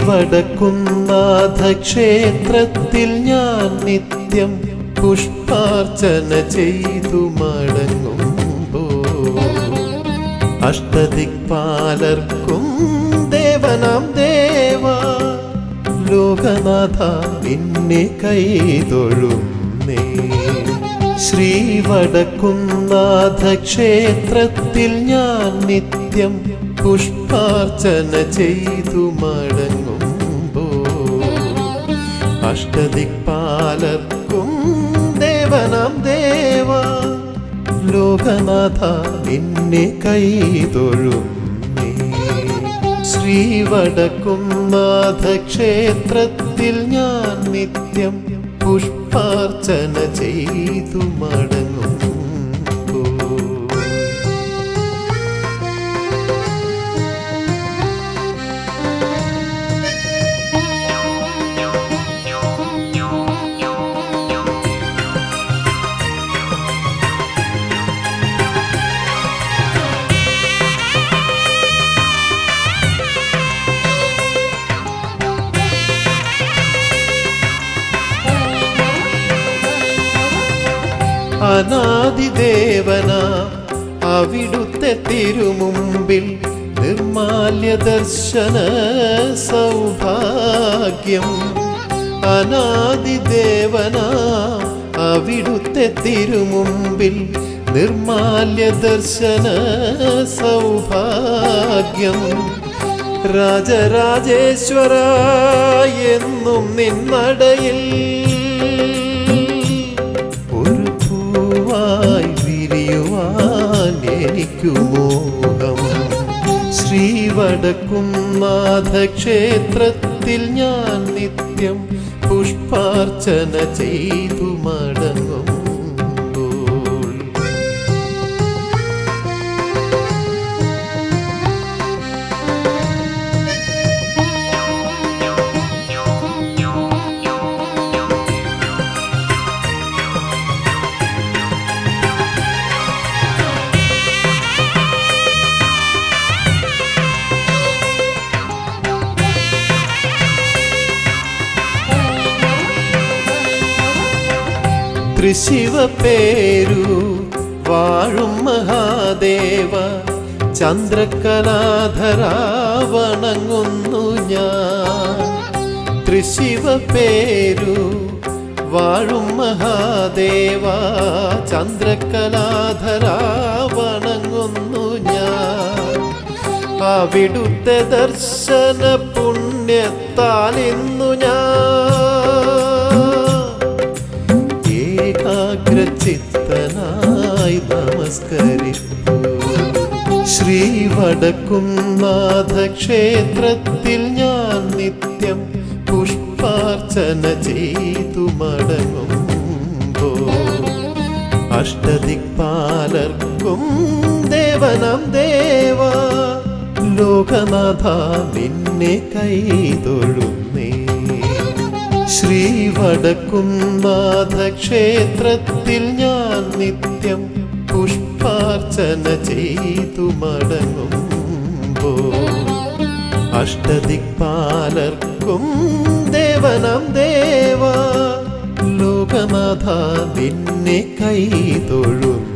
ശ്രീവടക്കുന്നാഥ ക്ഷേത്രത്തിൽ ഞാൻ നിത്യം പുഷ്പാർച്ചന ചെയ്തു മടങ്ങുമ്പോ അഷ്ടദിക്പാലർക്കും ദേവനാം ദേവ ലോകനാഥ നിന്നെ കൈതൊഴുന്നേ ശ്രീവടക്കുന്നാഥ ക്ഷേത്രത്തിൽ ഞാൻ നിത്യം പുഷ്പാർച്ചന ചെയ്തു മടങ്ങുമ്പോ അഷ്ടദിക്പാലർക്കും ദേവനാം ദേവ ലോകനാഥ നിന്നെ കൈതൊഴുന്നേ ശ്രീവടക്കുന്നാഥ ക്ഷേത്രത്തിൽ ഞാൻ നിത്യം പുഷ്പാർച്ചന ചെയ്തു മടങ്ങുമ്പോ അനാദിദേവന അവിടുത്തെ തിരുമുമ്പിൽ നിർമാല്യ ദർശന സൗഭാഗ്യം അനാദിദേവന അവിടുത്തെ തിരുമുമ്പിൽ നിർമാല്യ ദർശന സൗഭാഗ്യം രാജരാജേശ്വര എന്നും നിന്നടയിൽ ഒരു പൂവായി വിരിയുവാൻ എനിക്കു മോഹം ശ്രീവടക്കുംനാഥ ക്ഷേത്രത്തിൽ ഞാൻ നിത്യം പുഷ്പാർച്ചന ചെയ്തു മടങ്ങുമ്പോൾ ത്രിശിവ പേരു വാഴും മഹാദേവ ചന്ദ്രകലാധര വണങ്ങുന്നു ഞാൻ ത്രിശിവ പേരു വാഴും മഹാദേവ ചന്ദ്രകലാധര വണങ്ങുന്നു ഞാൻ അവിടുത്തെ ദർശന പുണ്യത്താൽ ഇന്നു ഞാൻ ഏകാഗ്രചിത്തനായി നമസ്കരിപ്പു ശ്രീവടക്കുംനാഥ ക്ഷേത്രത്തിൽ ഞാൻ നിത്യം പുഷ്പാർച്ചന ചെയ്തു മടങ്ങുമ്പോ അഷ്ടദിക്പാലർക്കും ദേവനം ദേവ ലോകനാഥ നിന്നെ കൈതൊഴുന്നേ ശ്രീവടക്കുംനാഥ ക്ഷേത്രത്തിൽ ഞാൻ നിത്യം പുഷ്പാർച്ചന ചെയ്തു മടങ്ങുമ്പോ അഷ്ടദിക്പാലർക്കും ദേവനം ദേവ ലോകനാഥ നിന്നെ കൈതൊഴുന്നു